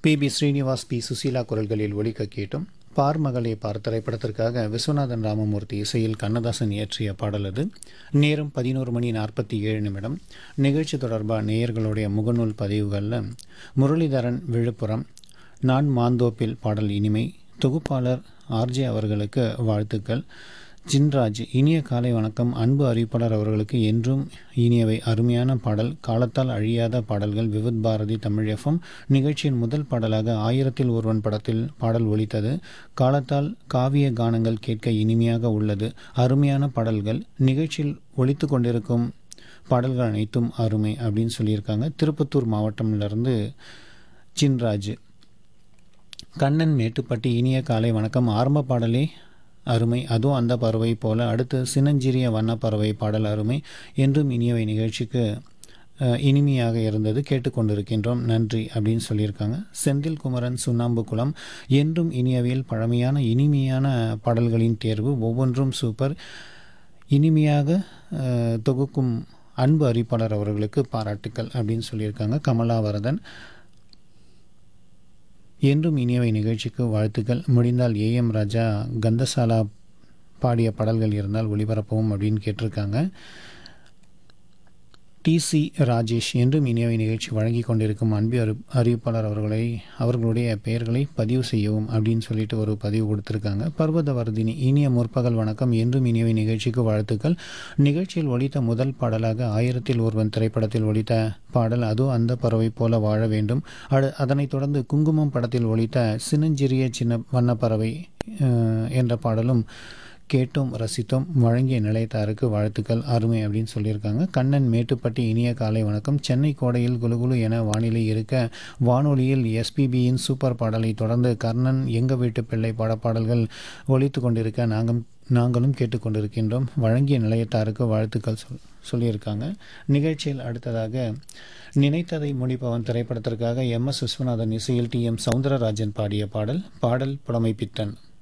B B Srinivas P Susheela குரல்களில் ஒலிக்க கேட்டும் பார் மகளே பார் திரைப்படத்திற்காக விஸ்வநாதன் ராமமூர்த்தி இசையில் கண்ணதாசன் இயற்றிய பாடல் அது நேரம் பதினோரு மணி நாற்பத்தி ஏழு நிமிடம் நிகழ்ச்சி தொடர்பாக நேயர்களுடைய முகநூல் பதிவுகளில் முரளிதரன் விழுப்புரம் நான் மாந்தோப்பில் பாடல் இனிமை தொகுப்பாளர் ஆர்ஜே அவர்களுக்கு வாழ்த்துக்கள் ஜின்ராஜ் இனிய காலை வணக்கம் அன்பு அறிவிப்பாளர் அவர்களுக்கு என்றும் இனியவை அருமையான பாடல் காலத்தால் அழியாத பாடல்கள் விவித் பாரதி தமிழ் எஃப்எம் நிகழ்ச்சியின் முதல் பாடலாக ஆயிரத்தில் ஒருவன் படத்தில் பாடல் ஒலித்தது காலத்தால் காவிய கானங்கள் கேட்க இனிமையாக உள்ளது அருமையான பாடல்கள் நிகழ்ச்சியில் ஒலித்து கொண்டிருக்கும் பாடல்கள் அனைத்தும் அருமை அப்படின்னு சொல்லியிருக்காங்க திருப்பத்தூர் மாவட்டம்லேருந்து சின்ராஜ் கண்ணன் மேட்டுப்பட்டி இனிய காலை வணக்கம் ஆரம்ப பாடலே அருமை அதுவும் அந்த பறவை போல அடுத்து சின்னஞ்சிறிய வண்ண பறவை பாடல் அருமை என்றும் இனியவை நிகழ்ச்சிக்கு அஹ், இனிமையாக இருந்தது கேட்டுக்கொண்டிருக்கின்றோம் நன்றி அப்படின்னு சொல்லியிருக்காங்க செந்தில் குமரன் சுண்ணாம்புக்குளம் என்றும் இனியவையில் பழமையான இனிமையான பாடல்களின் தேர்வு ஒவ்வொன்றும் சூப்பர் இனிமையாக அஹ், தொகுக்கும் அன்பு அறிப்பாளர் அவர்களுக்கு பாராட்டுக்கள் அப்படின்னு சொல்லியிருக்காங்க கமலாவரதன் என்றும் இனியவை நிகழ்ச்சிக்கு வாழ்த்துக்கள் முடிந்தால் ஏஎம் ராஜா கந்தசாலா பாடிய பாடல்கள் இருந்தால் ஒளிபரப்பவும் அப்படின்னு கேட்டிருக்காங்க டிசி ராஜேஷ் என்றும் இனியவை நிகழ்ச்சி வழங்கி கொண்டிருக்கும் அன்பு அறி அறிவிப்பாளர் அவர்களை அவர்களுடைய பெயர்களை பதிவு செய்யவும் அப்படின்னு சொல்லிட்டு ஒரு பதிவு கொடுத்துருக்காங்க பர்வதவர்தினி இனிய முற்பகல் வணக்கம் என்றும் இனியவை நிகழ்ச்சிக்கு வாழ்த்துக்கள் நிகழ்ச்சியில் ஒலித்த முதல் பாடலாக ஆயிரத்தில் ஒருவன் திரைப்படத்தில் ஒலித்த பாடல் அதோ அந்த பறவை போல வாழ வேண்டும் அடு அதனைத் தொடர்ந்து குங்குமம் படத்தில் ஒலித்த சின்னஞ்சிறிய சின்ன வண்ணப்பறவை அஹ், என்ற பாடலும் கேட்டோம் ரசித்தோம் வழங்கிய நிலையத்தாருக்கு வாழ்த்துக்கள் அருமை அப்படின்னு சொல்லியிருக்காங்க கண்ணன் மேட்டுப்பட்டி இனிய காலை வணக்கம் சென்னை கோடையில் குலுகுலு என வானிலை இருக்க வானொலியில் எஸ்பிபியின் சூப்பர் பாடலை தொடர்ந்து கர்ணன் எங்க வீட்டு பிள்ளை பாடப்பாடல்கள் ஒலித்து கொண்டிருக்க நாங்கள் நாங்களும் கேட்டுக்கொண்டிருக்கின்றோம் வழங்கிய நிலையத்தாருக்கு வாழ்த்துக்கள் சொல் சொல்லியிருக்காங்க நிகழ்ச்சியில் அடுத்ததாக நினைத்ததை முடிப்பவன் திரைப்படத்திற்காக எம் எஸ் விஸ்வநாதன் இசையில் டி எம் சவுந்தரராஜன் பாடிய பாடல் பாடல் புலமை பித்தன்